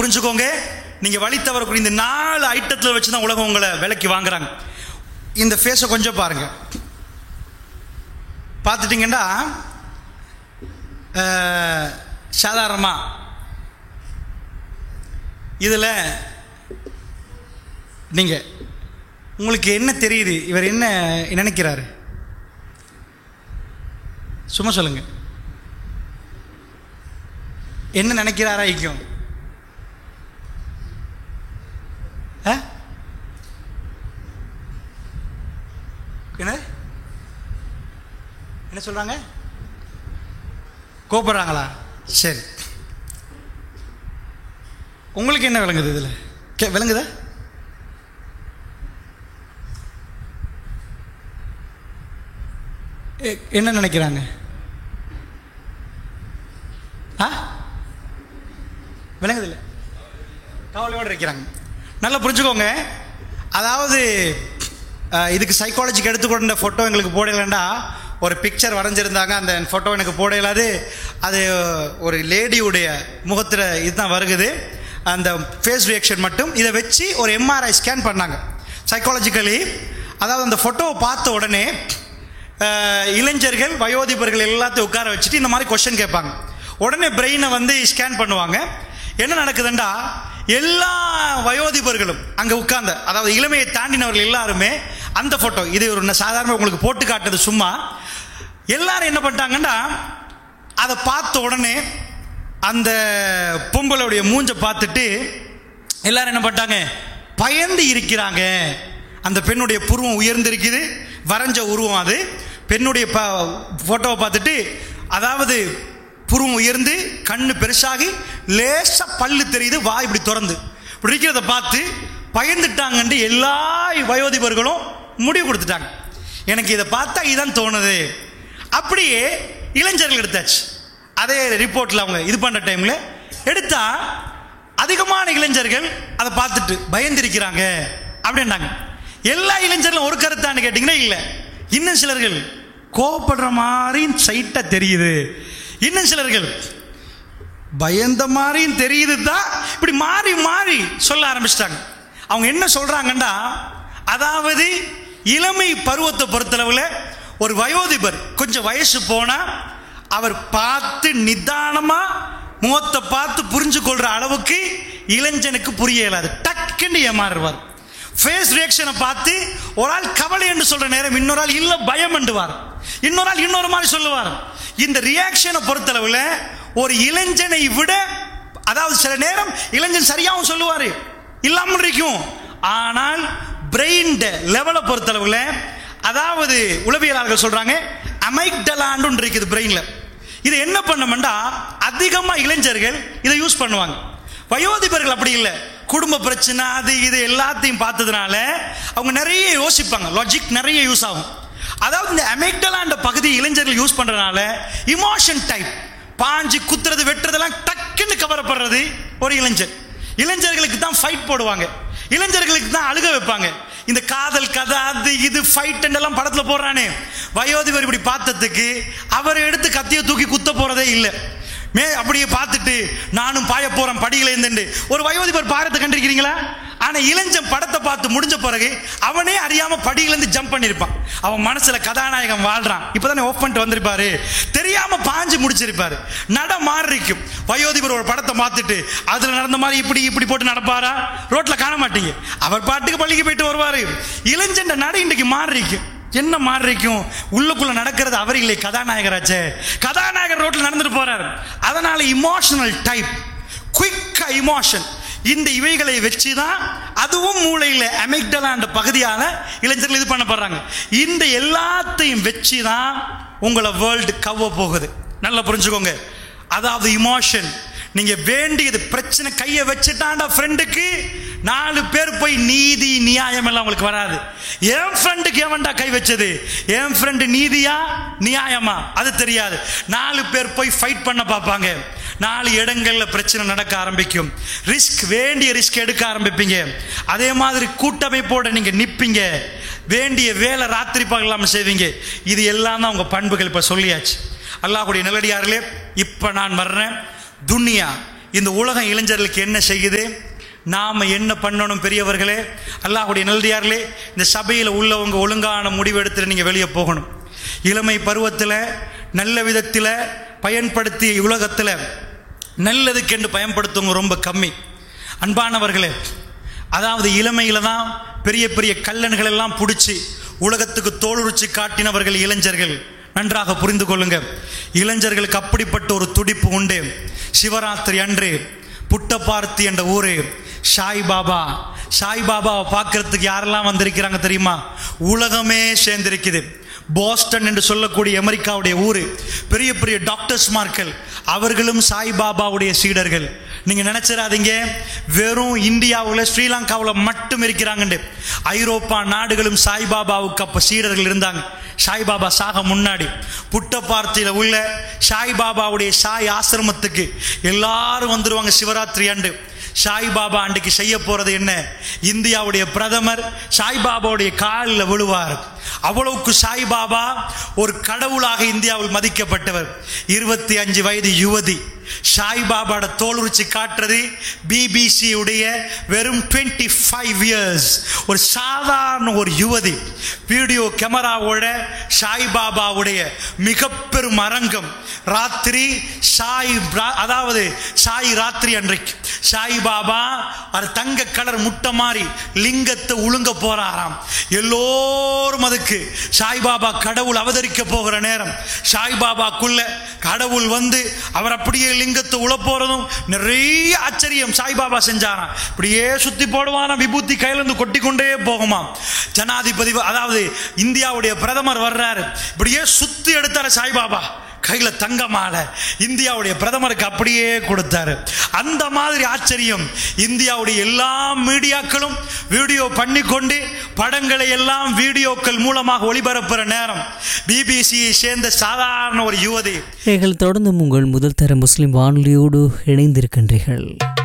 புரிஞ்சுக்கோங்க நீங்க வழி தவறக்கூடிய இந்த நாலு ஐட்டத்தில் வச்சு தான் உலகம் உங்களை விலைக்கு வாங்குறாங்க இந்த ஃபேஸை கொஞ்சம் பாருங்க பார்த்துட்டிங்கன்னா சாதாரணமாக இதில் நீங்கள் உங்களுக்கு என்ன தெரியுது இவர் என்ன நினைக்கிறாரு சும்மா சொல்லுங்க என்ன நினைக்கிறாரா ஐக்கியம் ஆ? என்ன என்ன சொல்றாங்க கோபப்படுறாங்களா சரி உங்களுக்கு என்ன விளங்குது இதில் கே விளங்குதா எ- என்ன நினைக்கிறாங்க ஆ விளங்குது இல்லை கவலையோடு இருக்கிறாங்க நல்லா புரிஞ்சுக்கோங்க அதாவது அஹ், இதுக்கு சைக்காலஜிக்கு எடுத்துக்கொண்ட ஃபோட்டோ எங்களுக்கு போடலண்டா ஒரு பிக்சர் வரைஞ்சிருந்தாங்க அந்த ஃபோட்டோ எனக்கு போட இயலாது அது ஒரு லேடியுடைய முகத்தில் இதுதான் வருகுது அந்த ஃபேஸ் ரியாக்ஷன் மட்டும் இதை வச்சு ஒரு எம்ஆர்ஐ ஸ்கேன் பண்ணாங்க சைக்காலஜிக்கலி அதாவது அந்த ஃபோட்டோவை பார்த்த உடனே அஹ், இளைஞர்கள் வயோதிபர்கள் எல்லாத்தையும் உட்கார வச்சுட்டு இந்த மாதிரி கொஸ்டின் கேட்பாங்க உடனே பிரெயினை வந்து ஸ்கேன் பண்ணுவாங்க என்ன நடக்குதுண்டா எல்லா வயோதிபர்களும் அங்கே உட்கார்ந்த அதாவது இளமையை தாண்டினவர்கள் எல்லாருமே அந்த ஃபோட்டோ இது ஒரு ந- சாதாரண உங்களுக்கு போட்டு காட்டுறது சும்மா எல்லாரும் என்ன பண்ணிட்டாங்கன்னா அதை பார்த்த உடனே அந்த பொம்பளுடைய மூஞ்ச பார்த்துட்டு எல்லாரும் என்ன பண்ணிட்டாங்க பயந்து இருக்கிறாங்க அந்த பெண்ணுடைய புருவம் உயர்ந்திருக்குது வரைஞ்ச உருவம் அது பெண்ணுடைய ப ஃபோட்டோவை பார்த்துட்டு அதாவது புருவம் உயர்ந்து கண்ணு பெருசாகி லேசா பல்லு தெரியுது வாய் இப்படி திறந்து இப்படி இருக்கிறத பார்த்து பயந்துட்டாங்கன்ட்டு எல்லா வயோதிபர்களும் முடிவு கொடுத்துட்டாங்க எனக்கு இதை பார்த்தா இதான் தோணுது அப்படியே இளைஞர்கள் எடுத்தாச்சு அதே ரிப்போர்ட்டில் அவங்க இது பண்ணுற டைமில் எடுத்தா அதிகமான இளைஞர்கள் அதை பார்த்துட்டு பயந்திருக்கிறாங்க அப்படின்னாங்க எல்லா இளைஞர்களும் ஒரு கருத்தான்னு கேட்டிங்கன்னா இல்லை இன்னும் சிலர்கள் கோவப்படுற மாதிரி சைட்டா தெரியுது இன்னும் சிலர்கள் பயந்த மாதிரியும் தெரியுது தான் இப்படி மாறி மாறி சொல்ல ஆரம்பிச்சிட்டாங்க அவங்க என்ன சொல்றாங்கன்னா அதாவது இளமை பருவத்தை பொறுத்தளவில் ஒரு வயோதிபர் கொஞ்சம் வயசு போனா அவர் பார்த்து நிதானமா முகத்தை பார்த்து புரிஞ்சு கொள்ற அளவுக்கு இளைஞனுக்கு புரிய இயலாது டக்குன்னு ஏமாறுவார் ஃபேஸ் ரியாக்ஷனை பார்த்து ஒரு ஆள் கவலை என்று சொல்ற நேரம் இன்னொரு ஆள் இல்ல பயம் என்றுவார் இன்னொரு ஆள் இன்னொரு மாதிரி சொல்லுவார் இந்த ரியாக்ஷனை பொறுத்தளவில் ஒரு இளைஞனை விட அதாவது சில நேரம் இளைஞன் சரியாகவும் சொல்லுவாரு இல்லாமல் இருக்கும் ஆனால் பிரெயின் லெவலை பொறுத்தளவில் அதாவது உளவியலாளர்கள் சொல்றாங்க அமைக்டலாண்டு இருக்குது பிரெயின்ல இது என்ன பண்ணமெண்டா அதிகமா இளைஞர்கள் இதை யூஸ் பண்ணுவாங்க வயோதிபர்கள் அப்படி இல்லை குடும்ப பிரச்சனை அது இது எல்லாத்தையும் பார்த்ததுனால அவங்க நிறைய யோசிப்பாங்க லாஜிக் நிறைய யூஸ் ஆகும் அதாவது இந்த அமெக்டலான்ற பகுதி இளைஞர்கள் யூஸ் பண்றதுனால இமோஷன் டைப் பாஞ்சு குத்துறது வெட்டுறதெல்லாம் டக்குன்னு கவரப்படுறது ஒரு இளைஞர் இளைஞர்களுக்கு தான் ஃபைட் போடுவாங்க இளைஞர்களுக்கு தான் அழுக வைப்பாங்க இந்த காதல் கதை அது இது ஃபைட் எல்லாம் படத்துல போடுறானே வயோதிபர் இப்படி பார்த்ததுக்கு அவர் எடுத்து கத்தியை தூக்கி குத்த போறதே இல்லை மே அப்படியே பார்த்துட்டு நானும் பாய போறேன் படியில இருந்து ஒரு வயோதிபர் பாரத்தை கண்டிருக்கிறீங்களா ஆனா இளைஞன் படத்தை பார்த்து முடிஞ்ச பிறகு அவனே அறியாம படியில இருந்து ஜம்ப் பண்ணிருப்பான் அவன் மனசுல கதாநாயகன் வாழ்றான் இப்பதானே ஓப் பண்ணிட்டு வந்திருப்பாரு தெரியாம பாஞ்சு முடிச்சிருப்பாரு நட மாறி இருக்கும் வயோதிபர் ஒரு படத்தை மாத்திட்டு அதுல நடந்த மாதிரி இப்படி இப்படி போட்டு நடப்பாரா ரோட்ல காண மாட்டீங்க அவர் பாட்டுக்கு பள்ளிக்கு போயிட்டு வருவாரு இளைஞன் நட இன்றைக்கு மாறி இருக்கும் என்ன மாறி இருக்கும் உள்ளுக்குள்ள நடக்கிறது அவர் இல்லை கதாநாயகராச்சே கதாநாயகர் ரோட்ல நடந்துட்டு போறாரு அதனால இமோஷனல் டைப் குயிக் இமோஷன் இந்த இவைகளை வச்சு தான் அதுவும் மூளையில் அமெக்டலா என்ற பகுதியால இளைஞர்கள் இது பண்ணப்படுறாங்க இந்த எல்லாத்தையும் வச்சு தான் உங்களை வேர்ல்டு கவ்வ போகுது நல்லா புரிஞ்சுக்கோங்க அதாவது இமோஷன் நீங்க வேண்டியது பிரச்சனை கையை வச்சுட்டாண்டா ஃப்ரெண்டுக்கு நாலு பேர் போய் நீதி நியாயம் எல்லாம் உங்களுக்கு வராது என் ஃப்ரெண்டுக்கு எவன்டா கை வச்சது என் ஃப்ரெண்டு நீதியா நியாயமா அது தெரியாது நாலு பேர் போய் ஃபைட் பண்ண பார்ப்பாங்க நாலு இடங்கள்ல பிரச்சனை நடக்க ஆரம்பிக்கும் ரிஸ்க் வேண்டிய ரிஸ்க் எடுக்க ஆரம்பிப்பீங்க அதே மாதிரி கூட்டமைப்போட நீங்க நிப்பீங்க வேண்டிய வேலை ராத்திரி பகலாம செய்வீங்க இது எல்லாம் தான் உங்க பண்புகள் இப்ப சொல்லியாச்சு அல்லாஹ்வுடைய நிலடியார்களே இப்ப நான் வர்றேன் துனியா இந்த உலகம் இளைஞர்களுக்கு என்ன செய்யுது நாம் என்ன பண்ணணும் பெரியவர்களே அல்லாஹுடைய நல்லடியார்களே இந்த சபையில் உள்ளவங்க ஒழுங்கான முடிவு எடுத்துட்டு நீங்கள் வெளியே போகணும் இளமை பருவத்தில் நல்ல விதத்தில் பயன்படுத்தி உலகத்தில் நல்லதுக்கென்று பயன்படுத்துவங்க ரொம்ப கம்மி அன்பானவர்களே அதாவது இளமையில் தான் பெரிய பெரிய கல்லன்கள் எல்லாம் பிடிச்சி உலகத்துக்கு தோலுரிச்சு காட்டினவர்கள் இளைஞர்கள் நன்றாக புரிந்து கொள்ளுங்க இளைஞர்களுக்கு அப்படிப்பட்ட ஒரு துடிப்பு உண்டு சிவராத்திரி அன்று புட்டபார்த்தி என்ற ஊரு சாய்பாபா சாய்பாபாவை பார்க்கறதுக்கு யாரெல்லாம் வந்திருக்கிறாங்க தெரியுமா உலகமே சேர்ந்திருக்குது போஸ்டன் என்று சொல்லக்கூடிய அமெரிக்காவுடைய ஊர் பெரிய பெரிய டாக்டர்ஸ்மார்கள் அவர்களும் சாய்பாபாவுடைய சீடர்கள் நீங்க நினைச்சிடாதீங்க வெறும் இந்தியாவில் ஸ்ரீலங்காவில் மட்டும் இருக்கிறாங்கண்டு ஐரோப்பா நாடுகளும் சாய்பாபாவுக்கு அப்போ சீடர்கள் இருந்தாங்க சாய்பாபா சாக முன்னாடி புட்டபார்த்தியில் உள்ள சாய்பாபாவுடைய சாய் ஆசிரமத்துக்கு எல்லாரும் வந்துருவாங்க சிவராத்திரி ஆண்டு சாய்பாபா அன்றைக்கு செய்ய போறது என்ன இந்தியாவுடைய பிரதமர் சாய்பாபாவுடைய காலில் விழுவார் அவ்வளவுக்கு சாய்பாபா ஒரு கடவுளாக இந்தியாவில் மதிக்கப்பட்டவர் இருபத்தி அஞ்சு வயது யுவதி சாய்பாபாவோட தோலுரிச்சு காட்டுறது பிபிசி உடைய வெறும் டுவெண்ட்டி ஃபைவ் இயர்ஸ் ஒரு சாதாரண ஒரு யுவதி வீடியோ கேமராவோட சாய்பாபாவுடைய மிக பெரும் அரங்கம் ராத்திரி சாய் ரா- அதாவது சாய் ராத்திரி அன்றைக்கு சாய்பாபா அது தங்க கலர் முட்டை மாதிரி லிங்கத்தை உழுங்க போறாராம் எல்லோரும் அதுக்கு சாய்பாபா கடவுள் அவதரிக்க போகிற நேரம் சாய்பாபாக்குள்ள கடவுள் வந்து அவர் அப்படியே லிங்கத்தை உழ போறதும் நிறைய ஆச்சரியம் சாய்பாபா செஞ்சாராம் இப்படியே சுத்தி போடுவானா விபூதி கையில இருந்து கொட்டி கொண்டே போகுமாம் ஜனாதிபதி அதாவது இந்தியாவுடைய பிரதமர் வர்றாரு இப்படியே சுத்தி எடுத்தாரு சாய்பாபா கையில தங்க மாலை இந்தியாவுடைய பிரதமருக்கு அப்படியே கொடுத்தாரு அந்த மாதிரி ஆச்சரியம் இந்தியாவுடைய எல்லா மீடியாக்களும் வீடியோ பண்ணி கொண்டு படங்களை எல்லாம் வீடியோக்கள் மூலமாக ஒளிபரப்புற நேரம் பிபிசியை சேர்ந்த சாதாரண ஒரு யுவதி நீங்கள் தொடர்ந்தும் உங்கள் முதல் தர முஸ்லிம் வானொலியோடு இணைந்திருக்கின்றீர்கள்